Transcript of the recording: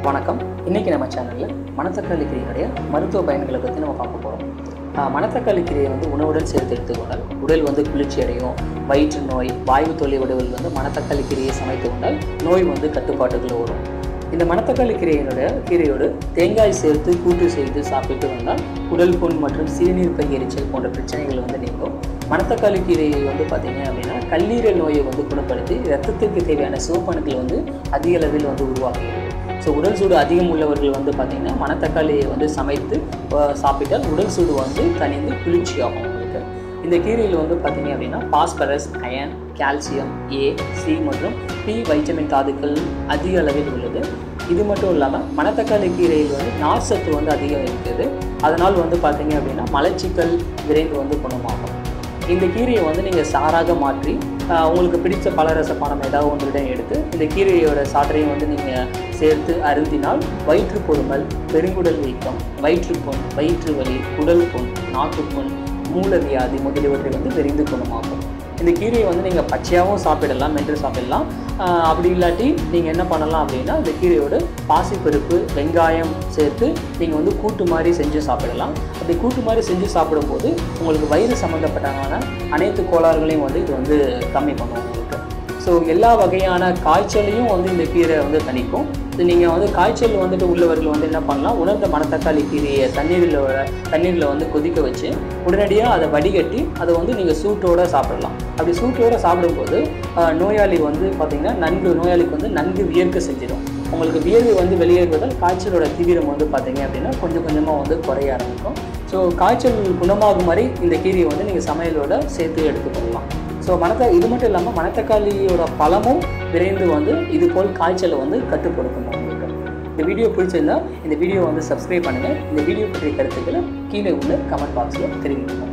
வணக்கம் இன்றைக்கி நம்ம சேனலில் மணத்தக்காளி கீரையினுடைய மருத்துவ பயன்களை பற்றி நம்ம பார்க்க போகிறோம் மணத்தக்காளி கீரையை வந்து உணவுடன் சேர்த்து எடுத்துக்கொண்டால் உடல் வந்து குளிர்ச்சி அடையும் வயிற்று நோய் வாய்வு தொல்லை உடவில் வந்து மணத்தக்காளி கீரையை சமைத்து கொண்டால் நோய் வந்து கட்டுப்பாட்டுக்குள்ள வரும் இந்த மணத்தக்காளி கீரையினுடைய கீரையோடு தேங்காய் சேர்த்து கூட்டு செய்து சாப்பிட்டு வந்தால் உடல் புண் மற்றும் சிறுநீர் பை எரிச்சல் போன்ற பிரச்சனைகள் வந்து நீங்கும் மணத்தக்காளி கீரையை வந்து பார்த்தீங்க அப்படின்னா கல்லீரல் நோயை வந்து குணப்படுத்தி ரத்தத்துக்கு தேவையான சிவப்பணுக்கள் வந்து அதிக அளவில் வந்து உருவாக்குகிறது ஸோ உடல் சூடு அதிகம் உள்ளவர்கள் வந்து பார்த்திங்கன்னா மணத்தக்காளியை வந்து சமைத்து அஹ், சாப்பிட்டால் உடல் சூடு வந்து தணிந்து குளிர்ச்சியாகும் உங்களுக்கு இந்த கீரையில் வந்து பார்த்தீங்க அப்படின்னா phosphorus iron calcium A C மற்றும் பி வைட்டமின் தாதுக்கள் அதிக அளவில் உள்ளது இது மட்டும் இல்லாமல் மணத்தக்காளி கீரையில் வந்து நார் சத்து வந்து அதிகம் இருக்குது அதனால் வந்து பார்த்தீங்க அப்படின்னா மலச்சிக்கல் விரைந்து வந்து குணமாகும் இந்த கீரையை வந்து நீங்கள் சாராக மாற்றி ஆஹ், உங்களுக்கு பிடிச்ச பலரச பானம் ஏதாவது ஒன்றுடன் எடுத்து இந்த கீரையோட சாற்றையும் வந்து நீங்கள் சேர்த்து அருந்தினால் வயிற்று பொறுமல் பெருங்குடல் வீக்கம் வயிற்றுப்புண் வயிற்று வலி குடல் புண் நாக்குப்புண் மூலவியாதி முதலியவற்றை வந்து விரைந்து குணமாகும் இந்த கீரையை வந்து நீங்கள் பச்சையாகவும் சாப்பிடலாம் மென்று சாப்பிடலாம் ஆஹ் அப்படி இல்லாட்டி நீங்கள் என்ன பண்ணலாம் அப்படின்னா இந்த கீரையோடு பாசிப்பருப்பு வெங்காயம் சேர்த்து நீங்கள் வந்து கூட்டு மாதிரி செஞ்சு சாப்பிடலாம் அப்படி கூட்டு மாதிரி செஞ்சு சாப்பிடும்போது உங்களுக்கு வயிறு சம்மந்தப்பட்டமான அனைத்து கோளாறுகளையும் வந்து இது வந்து கம்மி பண்ணும் உங்களுக்கு ஸோ எல்லா வகையான காய்ச்சலையும் வந்து இந்த கீரை வந்து தணிக்கும் இது நீங்கள் வந்து காய்ச்சல் வந்துட்டு உள்ளவர்கள் வந்து என்ன பண்ணலாம் உணர்ந்த மணத்தக்காளி கீரையை தண்ணீரில் வர- தண்ணீரில் வந்து கொதிக்க வச்சு உடனடியாக அதை வடிகட்டி அதை வந்து நீங்கள் சூட்டோட சாப்பிடலாம் அப்படி சூட்டோட சாப்பிடும்போது ஆஹ், நோயாளி வந்து பார்த்திங்கன்னா நன்கு நோயாளிக்கு வந்து நன்கு வியர்க்க செஞ்சிடும் உங்களுக்கு வியர்வை வந்து வெளியேறுவதால் காய்ச்சலோட தீவிரம் வந்து பார்த்தீங்க அப்படின்னா கொஞ்சம் கொஞ்சமாக வந்து குறைய ஆரம்பிக்கும் ஸோ காய்ச்சல் குணமாகும் மாதிரி இந்த கீரையை வந்து நீங்கள் சமையலோட சேர்த்து எடுத்துக்கொள்ளலாம் ஸோ மணத்த இது மட்டும் இல்லாமல் மணத்தக்காளியோட பழமும் விரைந்து வந்து இது போல் காய்ச்சலை வந்து கட்டுப்படுத்தும் உங்களுக்கு இந்த வீடியோ பிடிச்சிருந்தா இந்த வீடியோ வந்து சப்ஸ்கிரைப் பண்ணுங்கள் இந்த வீடியோ பற்றிய கருத்துக்களை கீழே உள்ள கமெண்ட் பாக்ஸில் தெரிவிக்கணும்